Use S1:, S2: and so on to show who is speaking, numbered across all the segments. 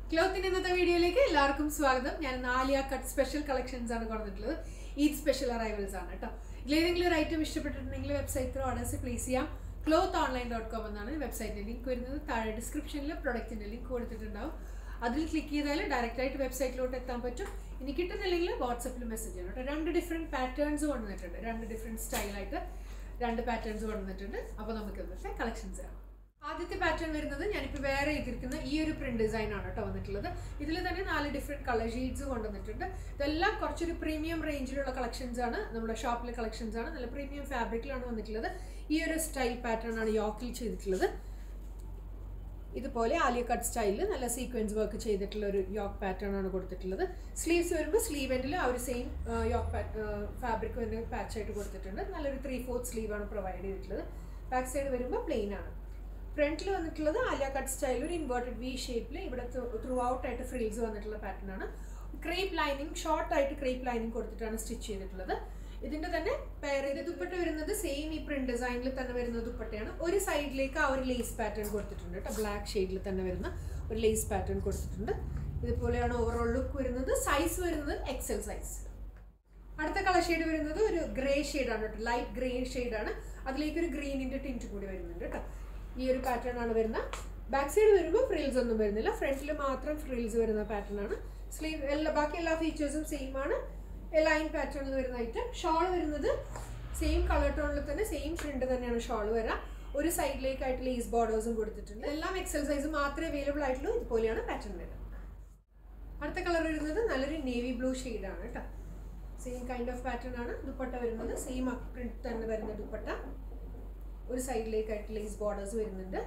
S1: ക്ലോത്തിന്റെ ഇന്നത്തെ വീഡിയോയിലേക്ക് എല്ലാവർക്കും സ്വാഗതം ഞാൻ നാലിയ കട്ട് സ്പെഷ്യൽ കളക്ഷൻസ് ആണ് കൊടുത്തിട്ടുള്ളത് ഈദ് സ്പെഷ്യൽ അറൈവൽസ് ആണ് കേട്ടോ ഇതിലേതെങ്കിലും ഒരു ഐറ്റം ഇഷ്ടപ്പെട്ടിട്ടുണ്ടെങ്കിൽ വെബ്സൈറ്റ് ത്രൂ ഓർഡേഴ്സ് പ്ലേസ് ചെയ്യാം ക്ലോത്ത് ഓൺലൈൻ ഡോട്ട് കോം എന്നാണ് വെബ്സൈറ്റിന്റെ ലിങ്ക് വരുന്നത് താഴെ ഡിസ്ക്രിപ്ഷനിൽ പ്രൊഡക്റ്റിന്റെ ലിങ്ക് കൊടുത്തിട്ടുണ്ടാവും അതിൽ ക്ലിക്ക് ചെയ്താൽ ഡയറക്റ്റ് ആയിട്ട് വെബ്സൈറ്റിലോട്ട് എത്താൻ പറ്റും ഇനി കിട്ടുന്നില്ലെങ്കിൽ വാട്സപ്പിൽ മെസ്സേജ് ചെയ്യണം കേട്ടോ രണ്ട് ഡിഫറെൻറ്റ് പാറ്റേൺസ് കൊണ്ടുവന്നിട്ടുണ്ട് രണ്ട് ഡിഫറെൻറ്റ് സ്റ്റൈലായിട്ട് രണ്ട് പാറ്റേൺസ് കൊണ്ടുവന്നിട്ടുണ്ട് അപ്പോൾ നമുക്ക് ഇന്നത്തെ കളക്ഷൻസ് കാണാം ആദ്യത്തെ പാറ്റേൺ വരുന്നത് ഞാനിപ്പോൾ വേറെ ചെയ്തിരിക്കുന്ന ഈ ഒരു പ്രിന്റ് ഡിസൈൻ ആണ് കേട്ടോ വന്നിട്ടുള്ളത് ഇതിൽ തന്നെ നാല് ഡിഫറെൻറ്റ് കളർ ഷെയ്ഡ്സ് കൊണ്ടുവന്നിട്ടുണ്ട് ഇതെല്ലാം കുറച്ചൊരു പ്രീമിയം റേഞ്ചിലുള്ള കളക്ഷൻസ് ആണ് നമ്മുടെ ഷോപ്പിലെ കളക്ഷൻസ് ആണ് നല്ല പ്രീമിയം ഫാബ്രിക്കിലാണ് വന്നിട്ടുള്ളത് ഈ ഒരു സ്റ്റൈൽ പാറ്റേൺ ആണ് യോക്കിൽ ചെയ്തിട്ടുള്ളത് ഇതുപോലെ ആലിയ കട്ട് സ്റ്റൈലിൽ നല്ല സീക്വൻസ് വർക്ക് ചെയ്തിട്ടുള്ള ഒരു യോക്ക് പാറ്റേൺ ആണ് കൊടുത്തിട്ടുള്ളത് സ്ലീവ്സ് വരുമ്പോൾ സ്ലീവ് എൻഡിൽ ആ ഒരു സെയിം യോക്ക് ഫാബ്രിക് തന്നെ പാച്ച് ആയിട്ട് കൊടുത്തിട്ടുണ്ട് നല്ലൊരു ത്രീ ഫോർത്ത് സ്ലീവ് ആണ് പ്രൊവൈഡ് ചെയ്തിട്ടുള്ളത് ബാക്ക് സൈഡ് വരുമ്പോൾ പ്ലെയിൻ ആണ് ഫ്രണ്ടിൽ വന്നിട്ടുള്ളത് ആലിയ കട്ട് സ്റ്റൈൽ ഒരു ഇൻവേർട്ടഡ് വി ഷേപ്പിൽ ഇവിടെ ത്രൂ ഔട്ട് ആയിട്ട് ഫ്രിൽസ് വന്നിട്ടുള്ള പാറ്റേൺ ആണ് ക്രേപ്പ് ലൈനിങ് ഷോർട്ട് ആയിട്ട് ക്രേപ്പ് ലൈനിങ് കൊടുത്തിട്ടാണ് സ്റ്റിച്ച് ചെയ്തിട്ടുള്ളത് ഇതിന്റെ തന്നെ പെയർ ചെയ്ത് ദുപ്പട്ട വരുന്നത് സെയിം ഈ പ്രിന്റ് ഡിസൈനിൽ തന്നെ വരുന്ന ദുപ്പട്ടയാണ് ഒരു സൈഡിലേക്ക് ആ ഒരു ലേസ് പാറ്റേൺ കൊടുത്തിട്ടുണ്ട് കേട്ടോ ബ്ലാക്ക് ഷെയ്ഡിൽ തന്നെ വരുന്ന ഒരു ലേസ് പാറ്റേൺ കൊടുത്തിട്ടുണ്ട് ഇതുപോലെയാണ് ഓവറോൾ ലുക്ക് വരുന്നത് സൈസ് വരുന്നത് എക്സൽ സൈസ് അടുത്ത കളർ ഷെയ്ഡ് വരുന്നത് ഒരു ഗ്രേ ഷെയ്ഡാണ് കേട്ടോ ലൈറ്റ് ഗ്രേ ഷെയ്ഡാണ് അതിലേക്ക് ഒരു ഗ്രീനിന്റെ ടിൻറ്റ് കൂടി വരുന്നുണ്ട് കേട്ടോ ഈ ഒരു പാറ്റേൺ ആണ് വരുന്നത് ബാക്ക് സൈഡ് വരുമ്പോൾ ഫ്രിൽസ് ഒന്നും വരുന്നില്ല ഫ്രണ്ടിൽ മാത്രം ഫ്രിൽസ് വരുന്ന പാറ്റേൺ ആണ് സ്ലീവ് എല്ലാ ബാക്കി എല്ലാ ഫീച്ചേഴ്സും സെയിം ആണ് ലൈൻ പാറ്റേണിൽ വരുന്ന ഐറ്റം ഷോൾ വരുന്നത് സെയിം കളർ ടോണിൽ തന്നെ സെയിം പ്രിന്റ് തന്നെയാണ് ഷോൾ വരിക ഒരു സൈഡിലേക്കായിട്ട് ലേസ് ബോർഡേഴ്സും കൊടുത്തിട്ടുണ്ട് എല്ലാം എക്സൽ സൈസ് മാത്രമേ അവൈലബിൾ ആയിട്ടുള്ളൂ ഇതുപോലെയാണ് പാറ്റേൺ വരുന്നത് അടുത്ത കളർ വരുന്നത് നല്ലൊരു നേവി ബ്ലൂ ആണ് കേട്ടോ സെയിം കൈൻഡ് ഓഫ് പാറ്റേൺ ആണ് ദുപ്പട്ട വരുന്നത് സെയിം പ്രിന്റ് തന്നെ വരുന്ന ദുപ്പട്ട ഒരു സൈഡിലേക്കായിട്ട് ലേസ് ബോർഡേഴ്സ് വരുന്നുണ്ട്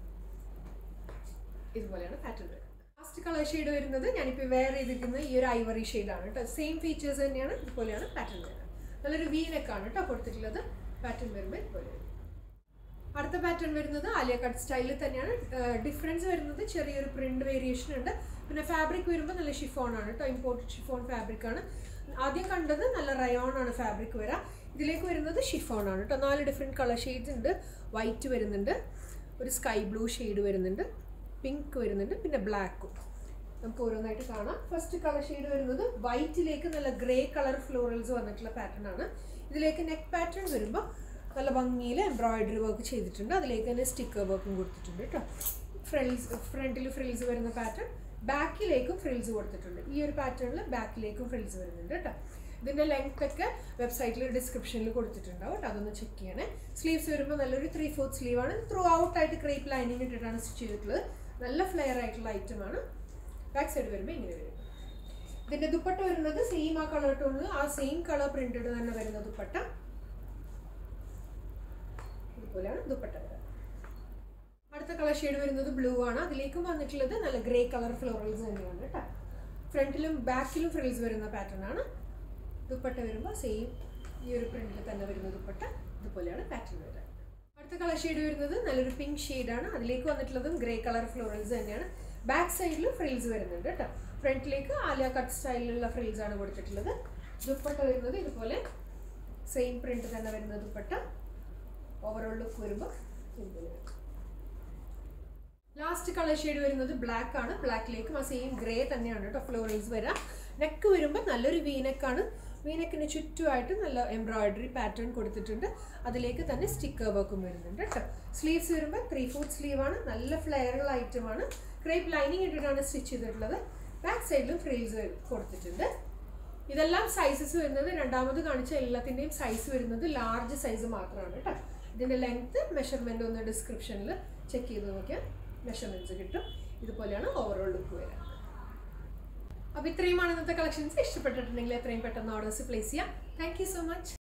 S1: ഇതുപോലെയാണ് പാറ്റേൺ വരുന്നത് ലാസ്റ്റ് കളർ ഷെയ്ഡ് വരുന്നത് ഞാനിപ്പോൾ വെയർ ചെയ്തിരിക്കുന്ന ഈ ഒരു ഐവറി ഷെയ്ഡാണ് കേട്ടോ സെയിം ഫീച്ചേഴ്സ് തന്നെയാണ് ഇതുപോലെയാണ് പാറ്റേൺ വരുന്നത് നല്ലൊരു വീനക്കാണ് കേട്ടോ കൊടുത്തിട്ടുള്ളത് പാറ്റേൺ വരുമ്പോൾ ഇതുപോലെ വരും അടുത്ത പാറ്റേൺ വരുന്നത് ആലിയ കട്ട് സ്റ്റൈലിൽ തന്നെയാണ് ഡിഫറൻസ് വരുന്നത് ചെറിയൊരു പ്രിന്റ് വേരിയേഷൻ ഉണ്ട് പിന്നെ ഫാബ്രിക് വരുമ്പോൾ നല്ല ഷിഫോൺ ആണ് കേട്ടോ ഇമ്പോർട്ടഡ് ഷിഫോൺ ഫാബ്രിക് ആണ് ആദ്യം കണ്ടത് നല്ല റയോൺ ആണ് ഫാബ്രിക് വരാം ഇതിലേക്ക് വരുന്നത് ഷിഫോൺ ആണ് കേട്ടോ നാല് ഡിഫറെൻറ്റ് കളർ ഷെയ്ഡ്സ് ഉണ്ട് വൈറ്റ് വരുന്നുണ്ട് ഒരു സ്കൈ ബ്ലൂ ഷെയ്ഡ് വരുന്നുണ്ട് പിങ്ക് വരുന്നുണ്ട് പിന്നെ ബ്ലാക്കും നമുക്ക് ഓരോന്നായിട്ട് കാണാം ഫസ്റ്റ് കളർ ഷെയ്ഡ് വരുന്നത് വൈറ്റിലേക്ക് നല്ല ഗ്രേ കളർ ഫ്ലോറൽസ് വന്നിട്ടുള്ള പാറ്റേൺ ആണ് ഇതിലേക്ക് നെക്ക് പാറ്റേൺ വരുമ്പോൾ നല്ല ഭംഗിയിൽ എംബ്രോയിഡറി വർക്ക് ചെയ്തിട്ടുണ്ട് അതിലേക്ക് തന്നെ സ്റ്റിക്കർ വർക്കും കൊടുത്തിട്ടുണ്ട് കേട്ടോ ഫ്രിൽസ് ഫ്രണ്ടിൽ ഫ്രിൽസ് വരുന്ന പാറ്റേൺ ബാക്കിലേക്കും ഫ്രിൽസ് കൊടുത്തിട്ടുണ്ട് ഈ ഒരു പാറ്റേണിൽ ബാക്കിലേക്കും ഫ്രിൽസ് വരുന്നുണ്ട് കേട്ടോ ഇതിൻ്റെ ലെങ്ത് ഒക്കെ വെബ്സൈറ്റിൽ ഡിസ്ക്രിപ്ഷനിൽ കൊടുത്തിട്ടുണ്ടാവും കേട്ടോ അതൊന്ന് ചെക്ക് ചെയ്യണേ സ്ലീവ്സ് വരുമ്പോൾ നല്ലൊരു ത്രീ ഫോർത്ത് സ്ലീവ് ആണ് ത്രൂ ഔട്ട് ആയിട്ട് ക്രേപ്പ് ലൈനിങ് ഇട്ടിട്ടാണ് സ്റ്റിച്ച് ചെയ്തിട്ടുള്ളത് നല്ല ഫ്ലെയർ ആയിട്ടുള്ള ഐറ്റം ആണ് ബാക്ക് സൈഡ് വരുമ്പോൾ ഇങ്ങനെ വരും ഇതിൻ്റെ ദുപ്പട്ട വരുന്നത് സെയിം ആ കളർ ടോണിൽ ആ സെയിം കളർ പ്രിന്റഡ് തന്നെ വരുന്ന ദുപ്പട്ട ഇതുപോലെയാണ് ദുപ്പട്ട വരുന്നത് അടുത്ത കളർ ഷെയ്ഡ് വരുന്നത് ബ്ലൂ ആണ് അതിലേക്കും വന്നിട്ടുള്ളത് നല്ല ഗ്രേ കളർ ഫ്ലോറൽസ് തന്നെയാണ് കേട്ടോ ഫ്രണ്ടിലും ബാക്കിലും ഫ്രിൽസ് വരുന്ന പാറ്റേൺ ആണ് ദുപ്പട്ട വരുമ്പോൾ സെയിം ഈ ഒരു പ്രിന്റിൽ തന്നെ വരുന്ന ദുപ്പട്ട ഇതുപോലെയാണ് പാറ്റേൺ വരുന്നത് അടുത്ത കളർ ഷെയ്ഡ് വരുന്നത് നല്ലൊരു പിങ്ക് ഷെയ്ഡാണ് അതിലേക്ക് വന്നിട്ടുള്ളതും ഗ്രേ കളർ ഫ്ലോറൽസ് തന്നെയാണ് ബാക്ക് സൈഡിൽ ഫ്രിൽസ് വരുന്നുണ്ട് കേട്ടോ ഫ്രണ്ടിലേക്ക് ആലിയ കട്ട് സ്റ്റൈലിലുള്ള ഫ്രിൽസ് ആണ് കൊടുത്തിട്ടുള്ളത് ദുപ്പട്ട വരുന്നത് ഇതുപോലെ സെയിം പ്രിന്റ് തന്നെ വരുന്ന ദുപ്പട്ട ഓവറോൾ ലുക്ക് വരുമ്പോൾ ഇതുപോലെ വരും ലാസ്റ്റ് കളർ ഷെയ്ഡ് വരുന്നത് ബ്ലാക്ക് ആണ് ബ്ലാക്കിലേക്കും ആ സെയിം ഗ്രേ തന്നെയാണ് കേട്ടോ ഫ്ലോറൽസ് വരാം നെക്ക് വരുമ്പോൾ നല്ലൊരു വീനെക്കാണ് വീനെക്കിന് ചുറ്റുമായിട്ട് നല്ല എംബ്രോയിഡറി പാറ്റേൺ കൊടുത്തിട്ടുണ്ട് അതിലേക്ക് തന്നെ സ്റ്റിക്കർ വർക്കും വരുന്നുണ്ട് കേട്ടോ സ്ലീവ്സ് വരുമ്പോൾ ത്രീ ഫോർത്ത് സ്ലീവ് ആണ് നല്ല ഫ്ലെയറുള്ള ഐറ്റമാണ് ക്രേപ്പ് ലൈനിങ് ഇട്ടിട്ടാണ് സ്റ്റിച്ച് ചെയ്തിട്ടുള്ളത് ബാക്ക് സൈഡിലും ഫ്രീൽസ് കൊടുത്തിട്ടുണ്ട് ഇതെല്ലാം സൈസസ് വരുന്നത് രണ്ടാമത് കാണിച്ച എല്ലാത്തിൻ്റെയും സൈസ് വരുന്നത് ലാർജ് സൈസ് മാത്രമാണ് കേട്ടോ ഇതിൻ്റെ ലെങ്ത്ത് മെഷർമെൻ്റ് ഒന്ന് ഡിസ്ക്രിപ്ഷനിൽ ചെക്ക് ചെയ്ത് നോക്കിയാൽ മെഷർമെൻറ്റ്സ് കിട്ടും ഇതുപോലെയാണ് ഓവറോൾ ലുക്ക് വരിക അപ്പോൾ ഇത്രയുമാണ് ഇന്നത്തെ കളക്ഷൻസ് ഇഷ്ടപ്പെട്ടിട്ടുണ്ടെങ്കിൽ എത്രയും പെട്ടെന്ന് ഓർഡേഴ്സ് പ്ലേസ് ചെയ്യാം താങ്ക് യു സോ മച്ച്